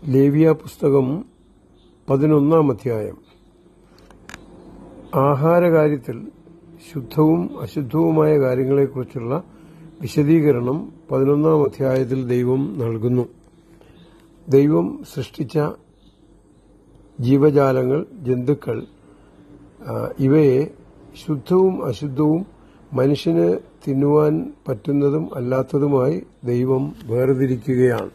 ലേവിയ പുസ്തകം പതിനൊന്നാം അധ്യായം ആഹാരകാര്യത്തിൽ ശുദ്ധവും അശുദ്ധവുമായ കാര്യങ്ങളെക്കുറിച്ചുള്ള വിശദീകരണം പതിനൊന്നാം അധ്യായത്തിൽ ദൈവം നൽകുന്നു ദൈവം സൃഷ്ടിച്ച ജീവജാലങ്ങൾ ജന്തുക്കൾ ആ, ഇവയെ ശുദ്ധവും അശുദ്ധവും മനുഷ്യന് തിന്നുവാൻ പറ്റുന്നതും അല്ലാത്തതുമായി ദൈവം വേർതിരിക്കുകയാണ്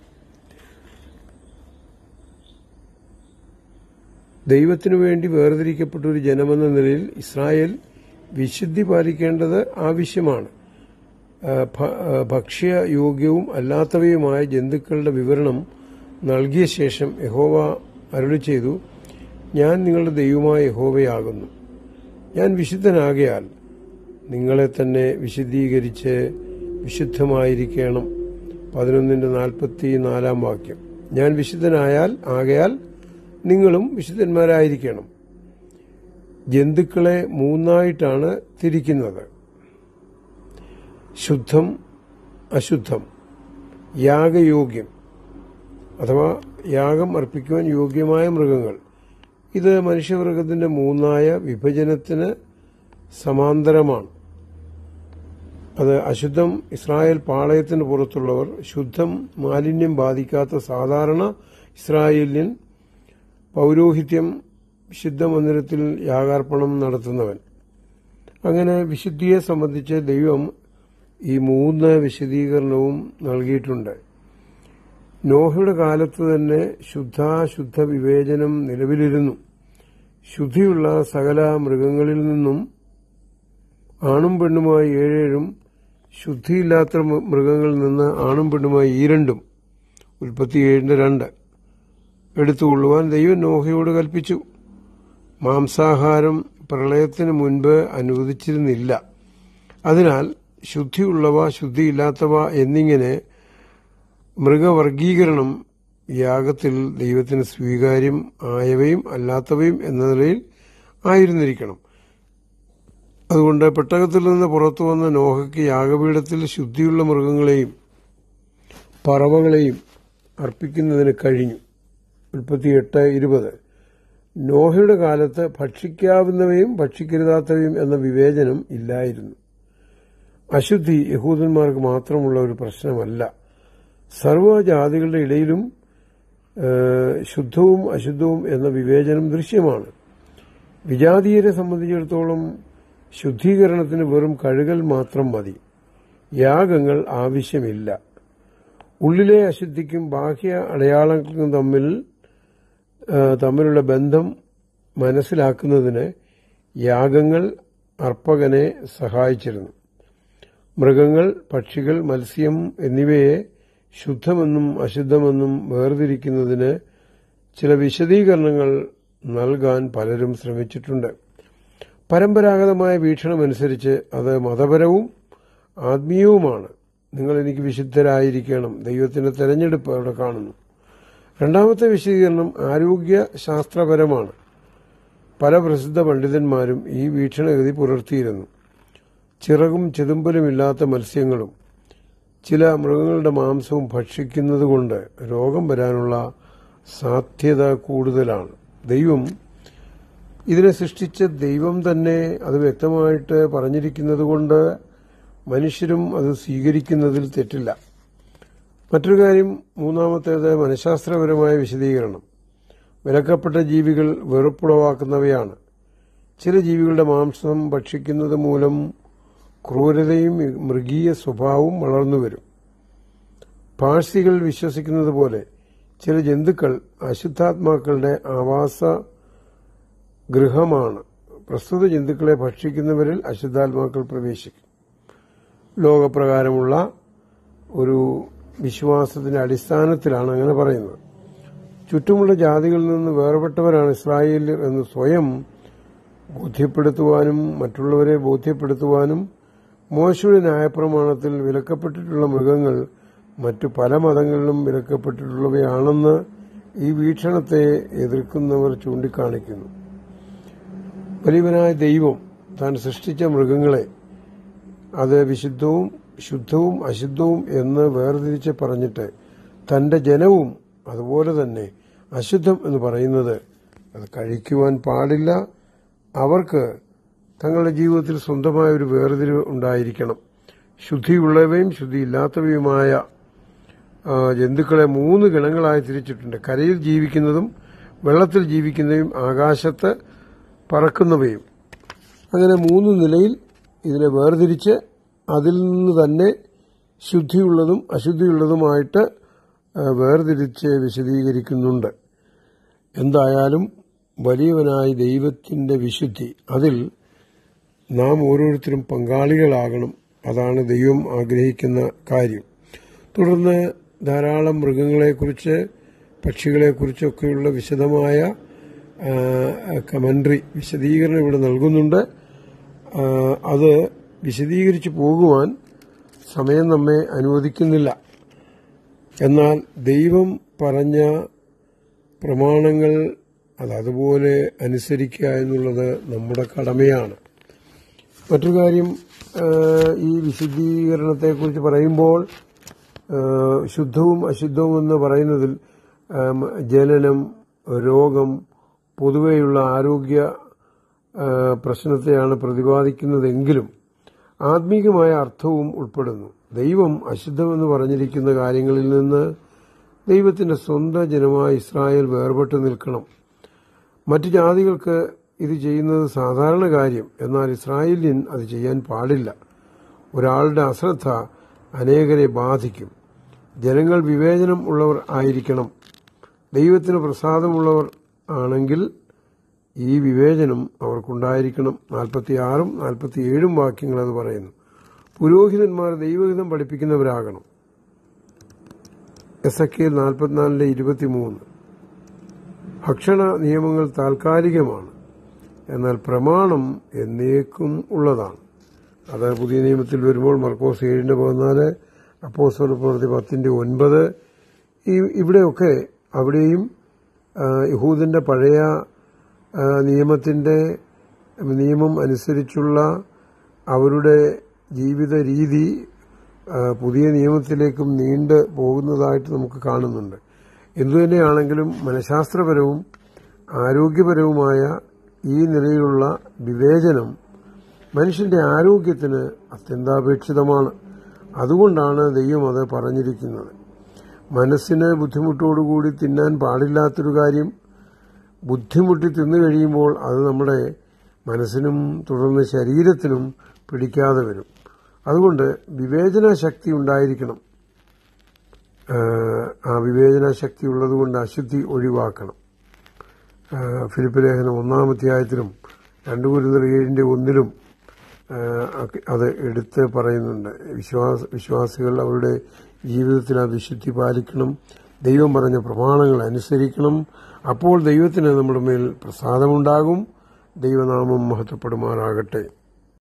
ദൈവത്തിനു വേണ്ടി വേർതിരിക്കപ്പെട്ട ഒരു ജനമെന്ന നിലയിൽ ഇസ്രായേൽ വിശുദ്ധി പാലിക്കേണ്ടത് ആവശ്യമാണ് ആ, ഭ- ആ, ഭക്ഷ്യയോഗ്യവും അല്ലാത്തവയുമായ ജന്തുക്കളുടെ വിവരണം നൽകിയ ശേഷം യഹോവ അരുളി ചെയ്തു ഞാൻ നിങ്ങളുടെ ദൈവമായ യഹോവയാകുന്നു ഞാൻ വിശുദ്ധനാകയാൽ നിങ്ങളെ തന്നെ വിശുദ്ധീകരിച്ച് വിശുദ്ധമായിരിക്കണം പതിനൊന്നിന്റെ നാൽപ്പത്തി നാലാം വാക്യം ഞാൻ വിശുദ്ധനായാൽ ആകയാൽ നിങ്ങളും വിശുദ്ധന്മാരായിരിക്കണം ജന്തുക്കളെ മൂന്നായിട്ടാണ് തിരിക്കുന്നത് ശുദ്ധം അശുദ്ധം യാഗയോഗ്യം അഥവാ യാഗം അർപ്പിക്കുവാൻ യോഗ്യമായ മൃഗങ്ങൾ ഇത് മനുഷ്യവർഗത്തിന്റെ മൂന്നായ വിഭജനത്തിന് സമാന്തരമാണ് അത് അശുദ്ധം ഇസ്രായേൽ പാളയത്തിന് പുറത്തുള്ളവർ ശുദ്ധം മാലിന്യം ബാധിക്കാത്ത സാധാരണ ഇസ്രായേലിയൻ പൗരോഹിത്യം വിശുദ്ധ മന്ദിരത്തിൽ യാഗാർപ്പണം നടത്തുന്നവൻ അങ്ങനെ വിശുദ്ധിയെ സംബന്ധിച്ച് ദൈവം ഈ മൂന്ന് വിശദീകരണവും നൽകിയിട്ടുണ്ട് നോഹയുടെ കാലത്ത് തന്നെ ശുദ്ധാശുദ്ധ വിവേചനം നിലവിലിരുന്നു ശുദ്ധിയുള്ള സകല മൃഗങ്ങളിൽ നിന്നും ആണും പെണ്ണുമായി ഏഴേഴും ശുദ്ധിയില്ലാത്ത മൃ- മൃഗങ്ങളിൽ നിന്ന് ആണും പെണ്ണുമായി ഈ രണ്ടും ഉൽപ്പത്തി ഏഴിന്റെ രണ്ട് എടുത്തുകൊള്ളുവാൻ ദൈവം നോഹയോട് കൽപ്പിച്ചു മാംസാഹാരം പ്രളയത്തിന് മുൻപ് അനുവദിച്ചിരുന്നില്ല അതിനാൽ ശുദ്ധിയുള്ളവ ശുദ്ധിയില്ലാത്തവ എന്നിങ്ങനെ മൃഗവർഗീകരണം യാഗത്തിൽ ദൈവത്തിന് സ്വീകാര്യം ആയവയും അല്ലാത്തവയും എന്ന നിലയിൽ ആയിരുന്നിരിക്കണം അതുകൊണ്ട് പെട്ടകത്തിൽ നിന്ന് പുറത്തു വന്ന നോഹയ്ക്ക് യാഗപീഠത്തിൽ ശുദ്ധിയുള്ള മൃഗങ്ങളെയും പറവകളെയും അർപ്പിക്കുന്നതിന് കഴിഞ്ഞു മുപ്പത്തി എട്ട് ഇരുപത് നോഹയുടെ കാലത്ത് ഭക്ഷിക്കാവുന്നവയും ഭക്ഷിക്കരുതാത്തവയും എന്ന വിവേചനം ഇല്ലായിരുന്നു അശുദ്ധി യഹൂദന്മാർക്ക് മാത്രമുള്ള ഒരു പ്രശ്നമല്ല സർവ്വജാതികളുടെ ഇടയിലും ഏഹ്, ശുദ്ധവും അശുദ്ധവും എന്ന വിവേചനം ദൃശ്യമാണ് വിജാതീയരെ സംബന്ധിച്ചിടത്തോളം ശുദ്ധീകരണത്തിന് വെറും കഴുകൽ മാത്രം മതി യാഗങ്ങൾ ആവശ്യമില്ല ഉള്ളിലെ അശുദ്ധിക്കും ബാഹ്യ അടയാളങ്ങൾക്കും തമ്മിൽ ആ, തമ്മിലുള്ള ബന്ധം മനസ്സിലാക്കുന്നതിന് യാഗങ്ങൾ അർപ്പകനെ സഹായിച്ചിരുന്നു മൃഗങ്ങൾ പക്ഷികൾ മത്സ്യം എന്നിവയെ ശുദ്ധമെന്നും അശുദ്ധമെന്നും വേർതിരിക്കുന്നതിന് ചില വിശദീകരണങ്ങൾ നൽകാൻ പലരും ശ്രമിച്ചിട്ടുണ്ട് പരമ്പരാഗതമായ വീക്ഷണമനുസരിച്ച് അത് മതപരവും ആത്മീയവുമാണ് നിങ്ങൾ എനിക്ക് വിശുദ്ധരായിരിക്കണം ദൈവത്തിന്റെ തെരഞ്ഞെടുപ്പ് അവിടെ കാണുന്നു രണ്ടാമത്തെ വിശദീകരണം ആരോഗ്യ ശാസ്ത്രപരമാണ് പല പ്രസിദ്ധ പണ്ഡിതന്മാരും ഈ വീക്ഷണഗതി പുലർത്തിയിരുന്നു ചിറകും ചെതുമ്പലുമില്ലാത്ത മത്സ്യങ്ങളും ചില മൃഗങ്ങളുടെ മാംസവും ഭക്ഷിക്കുന്നതുകൊണ്ട് രോഗം വരാനുള്ള സാധ്യത കൂടുതലാണ് ദൈവം ഇതിനെ സൃഷ്ടിച്ച ദൈവം തന്നെ അത് വ്യക്തമായിട്ട് പറഞ്ഞിരിക്കുന്നതുകൊണ്ട് മനുഷ്യരും അത് സ്വീകരിക്കുന്നതിൽ തെറ്റില്ല മറ്റൊരു കാര്യം മൂന്നാമത്തേത് മനഃശാസ്ത്രപരമായ വിശദീകരണം വിലക്കപ്പെട്ട ജീവികൾ വെറുപ്പുളവാക്കുന്നവയാണ് ചില ജീവികളുടെ മാംസം ഭക്ഷിക്കുന്നത് മൂലം ക്രൂരതയും മൃഗീയ സ്വഭാവവും വളർന്നുവരും പാഴ്സികൾ വിശ്വസിക്കുന്നത് പോലെ ചില ജന്തുക്കൾ അശുദ്ധാത്മാക്കളുടെ ആവാസ ഗൃഹമാണ് പ്രസ്തുത ജന്തുക്കളെ ഭക്ഷിക്കുന്നവരിൽ അശുദ്ധാത്മാക്കൾ പ്രവേശിക്കും ലോകപ്രകാരമുള്ള ഒരു വിശ്വാസത്തിന്റെ അടിസ്ഥാനത്തിലാണ് അങ്ങനെ പറയുന്നത് ചുറ്റുമുള്ള ജാതികളിൽ നിന്ന് വേർപെട്ടവരാണ് ഇസ്രായേലിയർ എന്ന് സ്വയം ബോധ്യപ്പെടുത്തുവാനും മറ്റുള്ളവരെ ബോധ്യപ്പെടുത്തുവാനും മോശയുടെ ന്യായപ്രമാണത്തിൽ വിലക്കപ്പെട്ടിട്ടുള്ള മൃഗങ്ങൾ മറ്റു പല മതങ്ങളിലും വിലക്കപ്പെട്ടിട്ടുള്ളവയാണെന്ന് ഈ വീക്ഷണത്തെ എതിർക്കുന്നവർ ചൂണ്ടിക്കാണിക്കുന്നു വലിയവനായ ദൈവം താൻ സൃഷ്ടിച്ച മൃഗങ്ങളെ അത് വിശുദ്ധവും ശുദ്ധവും അശുദ്ധവും എന്ന് വേർതിരിച്ച് പറഞ്ഞിട്ട് തന്റെ ജനവും അതുപോലെ തന്നെ അശുദ്ധം എന്ന് പറയുന്നത് അത് കഴിക്കുവാൻ പാടില്ല അവർക്ക് തങ്ങളുടെ ജീവിതത്തിൽ സ്വന്തമായ ഒരു വേർതിരിവ് ഉണ്ടായിരിക്കണം ശുദ്ധിയുള്ളവയും ശുദ്ധിയില്ലാത്തവയുമായ ആ, ജന്തുക്കളെ മൂന്ന് ഗണങ്ങളായി തിരിച്ചിട്ടുണ്ട് കരയിൽ ജീവിക്കുന്നതും വെള്ളത്തിൽ ജീവിക്കുന്നവയും ആകാശത്ത് പറക്കുന്നവയും അങ്ങനെ മൂന്ന് നിലയിൽ ഇതിനെ വേർതിരിച്ച് അതിൽ നിന്ന് തന്നെ ശുദ്ധിയുള്ളതും അശുദ്ധിയുള്ളതുമായിട്ട് ആ, വേർതിരിച്ച് വിശദീകരിക്കുന്നുണ്ട് എന്തായാലും വലിയവനായ ദൈവത്തിന്റെ വിശുദ്ധി അതിൽ നാം ഓരോരുത്തരും പങ്കാളികളാകണം അതാണ് ദൈവം ആഗ്രഹിക്കുന്ന കാര്യം തുടർന്ന് ധാരാളം മൃഗങ്ങളെക്കുറിച്ച് പക്ഷികളെക്കുറിച്ചൊക്കെയുള്ള വിശദമായ കമൻട്രി വിശദീകരണം ഇവിടെ നൽകുന്നുണ്ട് ആ, അത് വിശദീകരിച്ചു പോകുവാൻ സമയം നമ്മെ അനുവദിക്കുന്നില്ല എന്നാൽ ദൈവം പറഞ്ഞ പ്രമാണങ്ങൾ അത് അതുപോലെ അനുസരിക്കുക എന്നുള്ളത് നമ്മുടെ കടമയാണ് മറ്റൊരു കാര്യം ആ, ഈ വിശുദ്ധീകരണത്തെക്കുറിച്ച് പറയുമ്പോൾ ആ, ശുദ്ധവും അശുദ്ധവും എന്ന് പറയുന്നതിൽ ആ, ജനനം രോഗം പൊതുവെയുള്ള ആരോഗ്യ ആ, പ്രശ്നത്തെയാണ് പ്രതിപാദിക്കുന്നതെങ്കിലും ആത്മീകമായ അർത്ഥവും ഉൾപ്പെടുന്നു ദൈവം അശുദ്ധമെന്ന് പറഞ്ഞിരിക്കുന്ന കാര്യങ്ങളിൽ നിന്ന് ദൈവത്തിന്റെ സ്വന്തം ജനമായ ഇസ്രായേൽ വേർപെട്ടു നിൽക്കണം മറ്റു ജാതികൾക്ക് ഇത് ചെയ്യുന്നത് സാധാരണ കാര്യം എന്നാൽ ഇസ്രായേലിയൻ അത് ചെയ്യാൻ പാടില്ല ഒരാളുടെ അശ്രദ്ധ അനേകരെ ബാധിക്കും ജനങ്ങൾ വിവേചനം ഉള്ളവർ ആയിരിക്കണം ദൈവത്തിന് പ്രസാദമുള്ളവർ ആണെങ്കിൽ ഈ വിവേചനം അവർക്കുണ്ടായിരിക്കണം നാൽപ്പത്തിയാറും നാൽപ്പത്തിയേഴും വാക്യങ്ങൾ അത് പറയുന്നു പുരോഹിതന്മാർ ദൈവഹിതം പഠിപ്പിക്കുന്നവരാകണം എസ് എ കെ നാൽപ്പത്തിനാലിലെ ഇരുപത്തിമൂന്ന് ഭക്ഷണ നിയമങ്ങൾ താൽക്കാലികമാണ് എന്നാൽ പ്രമാണം എന്നേക്കും ഉള്ളതാണ് അത് പുതിയ നിയമത്തിൽ വരുമ്പോൾ മർക്കോസ് ഏഴിന്റെ പതിനാല് അപ്പോസ്തല പ്രവൃത്തി പത്തിന്റെ ഒൻപത് ഈ ഇവിടെയൊക്കെ അവിടെയും ആ, യഹൂദിന്റെ പഴയ ആ, നിയമത്തിന്റെ നിയമം അനുസരിച്ചുള്ള അവരുടെ ജീവിത രീതി ആ, പുതിയ നിയമത്തിലേക്കും നീണ്ടു പോകുന്നതായിട്ട് നമുക്ക് കാണുന്നുണ്ട് എന്തുതന്നെയാണെങ്കിലും മനഃശാസ്ത്രപരവും ആരോഗ്യപരവുമായ ഈ നിലയിലുള്ള വിവേചനം മനുഷ്യന്റെ ആരോഗ്യത്തിന് അത്യന്താപേക്ഷിതമാണ് അതുകൊണ്ടാണ് ദൈവം അത് പറഞ്ഞിരിക്കുന്നത് മനസ്സിന് ബുദ്ധിമുട്ടോടുകൂടി തിന്നാൻ പാടില്ലാത്തൊരു കാര്യം ബുദ്ധിമുട്ടി തിന്നു കഴിയുമ്പോൾ അത് നമ്മുടെ മനസ്സിനും തുടർന്ന് ശരീരത്തിനും പിടിക്കാതെ വരും അതുകൊണ്ട് വിവേചന ശക്തി ഉണ്ടായിരിക്കണം ആഹ് ആ വിവേചന ശക്തി ഉള്ളതുകൊണ്ട് അശുദ്ധി ഒഴിവാക്കണം ആഹ് ഫിലിപ്പ് ലേഖനം ഒന്നാം അധ്യായത്തിലും രണ്ടു കുരുന്നർ ഏഴിന്റെ ഒന്നിലും ആഹ് ഒക്കെ അത് എടുത്ത് പറയുന്നുണ്ട് വിശ്വാസ വിശ്വാസികൾ അവരുടെ ജീവിതത്തിൽ ആ വിശുദ്ധി പാലിക്കണം ദൈവം പറഞ്ഞ പ്രമാണങ്ങൾ അനുസരിക്കണം അപ്പോൾ ദൈവത്തിന് നമ്മുടെ മേൽ പ്രസാദമുണ്ടാകും ദൈവനാമം മഹത്വപ്പെടുമാറാകട്ടെ